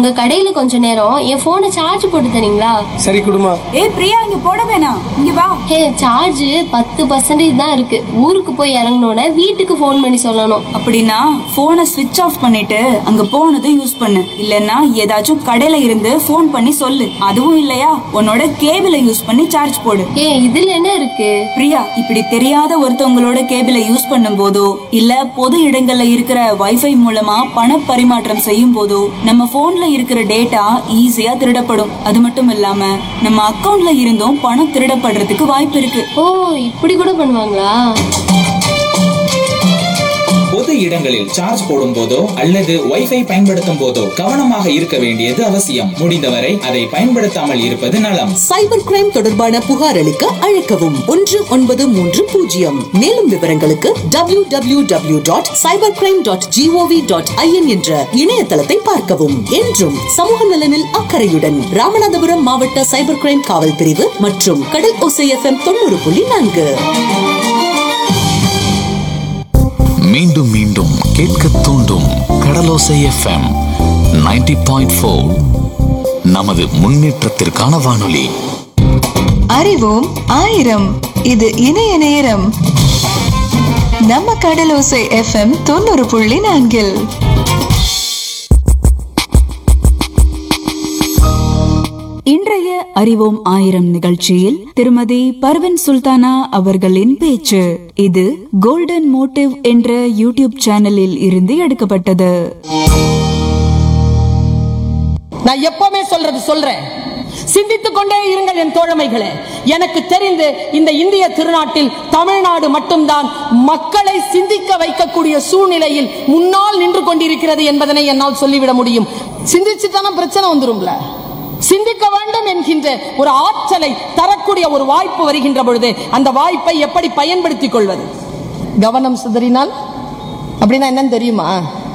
உங்க கடையில கொஞ்ச நேரம் என் போனை சார்ஜ் போட்டு தரீங்களா சரி குடுமா ஏய் பிரியா இங்க போட வேணாம் இங்க வா ஹே சார்ஜ் பத்து பர்சன்டேஜ் தான் இருக்கு ஊருக்கு போய் இறங்கினோட வீட்டுக்கு ஃபோன் பண்ணி சொல்லணும் அப்படின்னா போனை ஸ்விட்ச் ஆஃப் பண்ணிட்டு அங்க போனதும் யூஸ் பண்ணு இல்லைன்னா ஏதாச்சும் கடையில இருந்து ஃபோன் பண்ணி சொல்லு அதுவும் இல்லையா உன்னோட கேபிளை யூஸ் பண்ணி சார்ஜ் போடு ஏ இதுல என்ன இருக்கு பிரியா இப்படி தெரியாத ஒருத்தவங்களோட கேபிளை யூஸ் பண்ணும் போதோ இல்ல பொது இடங்கள்ல இருக்கிற வைஃபை மூலமா பண பரிமாற்றம் செய்யும் போதோ நம்ம போன்ல இருக்கிற டேட்டா ஈஸியா திருடப்படும் அது மட்டும் இல்லாம நம்ம அக்கவுண்ட்ல இருந்தும் பணம் திருடப்படுறதுக்கு வாய்ப்பு இருக்கு ஓ இப்படி கூட பண்ணுவாங்களா பொது இடங்களில் சார்ஜ் போடும் போதோ அல்லது வைஃபை பயன்படுத்தும் போதோ கவனமாக இருக்க வேண்டியது அவசியம் முடிந்தவரை அதை பயன்படுத்தாமல் இருப்பது நலம் சைபர் கிரைம் தொடர்பான புகார் அளிக்க அழைக்கவும் ஒன்று ஒன்பது மூன்று பூஜ்ஜியம் மேலும் விவரங்களுக்கு W W W dot cyber crime dot G O V dot I N என்ற இணையதளத்தை பார்க்கவும் என்றும் சமூக நலனில் அக்கறையுடன் ராமநாதபுரம் மாவட்ட சைபர் கிரைம் காவல் பிரிவு மற்றும் கடல் ஓசை எஃப்எம் தொண்ணூறு புள்ளி நான்கு மீண்டும் மீண்டும் கேட்க தூண்டும் கடலோசை எஃப்எம் 90.4 பாயிண்ட் நமது முன்னேற்றத்திற்கான வானொலி அறிவோம் ஆயிரம் இது இணைய நேரம் நம்ம கடலோசை எஃப்எம் தொண்ணூறு புள்ளி நான்கில் இன்றைய அறிவோம் ஆயிரம் நிகழ்ச்சியில் திருமதி பர்வின் சுல்தானா அவர்களின் பேச்சு இது கோல்டன் மோட்டிவ் என்ற யூடியூப் சேனலில் இருந்து எடுக்கப்பட்டது நான் எப்பவுமே சொல்றது சொல்றேன் சிந்தித்துக் கொண்டே இருங்கள் என் தோழமைகளே எனக்கு தெரிந்து இந்த இந்திய திருநாட்டில் தமிழ்நாடு மட்டும்தான் மக்களை சிந்திக்க வைக்கக்கூடிய சூழ்நிலையில் முன்னால் நின்று கொண்டிருக்கிறது என்பதனை என்னால் சொல்லிவிட முடியும் சிந்திச்சுட்டானா பிரச்சனை வந்துரும்ல சிந்திக்க வேண்டும் என்கின்ற ஒரு ஆற்றலை தரக்கூடிய ஒரு வாய்ப்பு வருகின்ற பொழுது அந்த வாய்ப்பை எப்படி பயன்படுத்திக் கொள்வது கவனம் சிதறினால் அப்படின்னா என்னன்னு தெரியுமா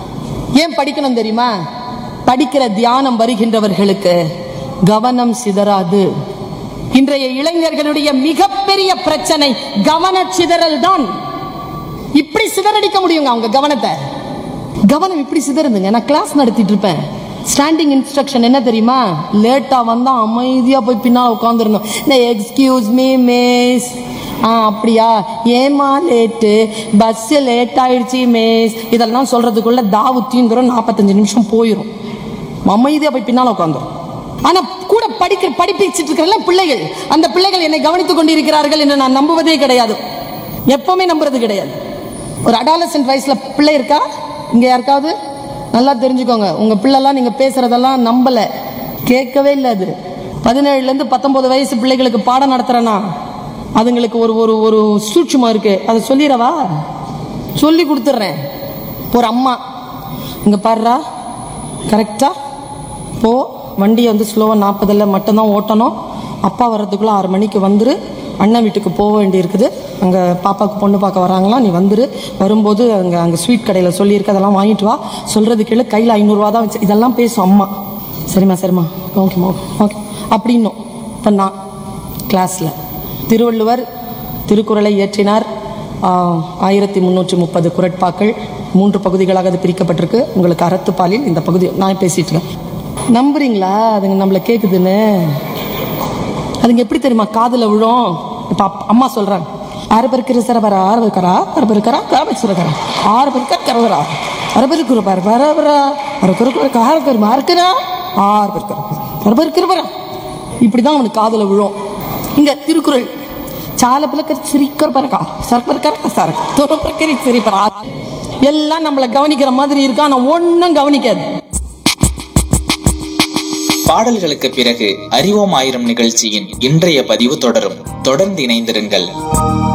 ஏன் படிக்கணும் தெரியுமா படிக்கிற தியானம் வருகின்றவர்களுக்கு கவனம் சிதறாது இன்றைய இளைஞர்களுடைய மிகப்பெரிய பிரச்சனை கவன சிதறல் தான் இப்படி சிதறடிக்க முடியுங்க அவங்க கவனத்தை கவனம் இப்படி சிதறுதுங்க நான் கிளாஸ் நடத்திட்டு இருப்பேன் ஸ்டாண்டிங் இன்ஸ்ட்ரக்ஷன் என்ன தெரியுமா லேட்டா வந்தா அமைதியா போய் பின்னால் உட்காந்துருந்தோம் இந்த எக்ஸ்கியூஸ் மீ மிஸ் ஆ அப்படியா ஏமா லேட்டு பஸ் லேட் ஆயிடுச்சு மிஸ் இதெல்லாம் சொல்றதுக்குள்ள தாவு தீந்துரும் நாற்பத்தஞ்சு நிமிஷம் போயிடும் அமைதியா போய் பின்னால் உட்காந்துரும் ஆனா கூட படிக்கிற படிப்பிச்சிட்டு இருக்கிற பிள்ளைகள் அந்த பிள்ளைகள் என்னை கவனித்துக் கொண்டிருக்கிறார்கள் என்று நான் நம்புவதே கிடையாது எப்பவுமே நம்புறது கிடையாது ஒரு அடாலசன்ட் வயசுல பிள்ளை இருக்கா இங்க யாருக்காவது நல்லா தெரிஞ்சுக்கோங்க உங்க பிள்ளைலாம் நீங்க பேசுறதெல்லாம் நம்பல கேட்கவே இல்லை அது பதினேழுல இருந்து பத்தொன்பது வயசு பிள்ளைகளுக்கு பாடம் நடத்துறேன்னா அதுங்களுக்கு ஒரு ஒரு ஒரு சூட்சுமம் இருக்கு அதை சொல்லிடவா சொல்லி கொடுத்துட்றேன் ஒரு அம்மா இங்க பாருடா கரெக்டா போ வண்டியை வந்து ஸ்லோவாக நாற்பதில் மட்டும்தான் ஓட்டணும் அப்பா வர்றதுக்குள்ளே ஆறு மணிக்கு வந்துரு அண்ணன் வீட்டுக்கு போக வேண்டியிருக்குது அங்கே பாப்பாவுக்கு பொண்ணு பார்க்க வராங்களாம் நீ வந்துரு வரும்போது அங்கே அங்கே ஸ்வீட் கடையில் சொல்லியிருக்க அதெல்லாம் வாங்கிட்டு வா சொல்கிறது கீழே கையில் ஐநூறுரூவா தான் வச்சு இதெல்லாம் பேசும் அம்மா சரிம்மா சரிம்மா ஓகேம்மா ஓகே அப்படின்னும் இப்போ நான் கிளாஸில் திருவள்ளுவர் திருக்குறளை இயற்றினார் ஆஹ், ஆயிரத்தி முந்நூற்றி முப்பது குரட்பாக்கள் மூன்று பகுதிகளாக அது பிரிக்கப்பட்டிருக்கு உங்களுக்கு அறத்துப்பாலில் இந்த பகுதி நான் பேசிட்டு இருக்கேன் நம்புறீங்களா அதுங்க நம்மளை கேட்குதுன்னு அதுங்க எப்படி தெரியுமா காதுல விழும் இப்போ அம்மா சொல்றாங்க ஆறு பேருக்கு சிறபரா ஆறு பேருக்கரா ஆறு பேருக்கரா காபி சுரகரா ஆறு பேருக்கா கரவரா அரை பேருக்கு பாரு பரவரா அரை பேருக்கு ஆறு பேர் மார்க்கிறா ஆறு பேருக்கு அரை பேருக்கு இருபரா இப்படிதான் அவனுக்கு காதுல விழும் இங்க திருக்குறள் சால பிள்ளைக்கு சிரிக்கிற பறக்கா சரக்கு கறக்க சரக்கு துற பிரக்கரி சிரிப்பரா எல்லாம் நம்மளை கவனிக்கிற மாதிரி இருக்கா ஆனா ஒன்றும் கவனிக்காது பாடல்களுக்கு பிறகு அறிவோம் ஆயிரம் நிகழ்ச்சியின் இன்றைய பதிவு தொடரும் தொடர்ந்து இணைந்திருங்கள்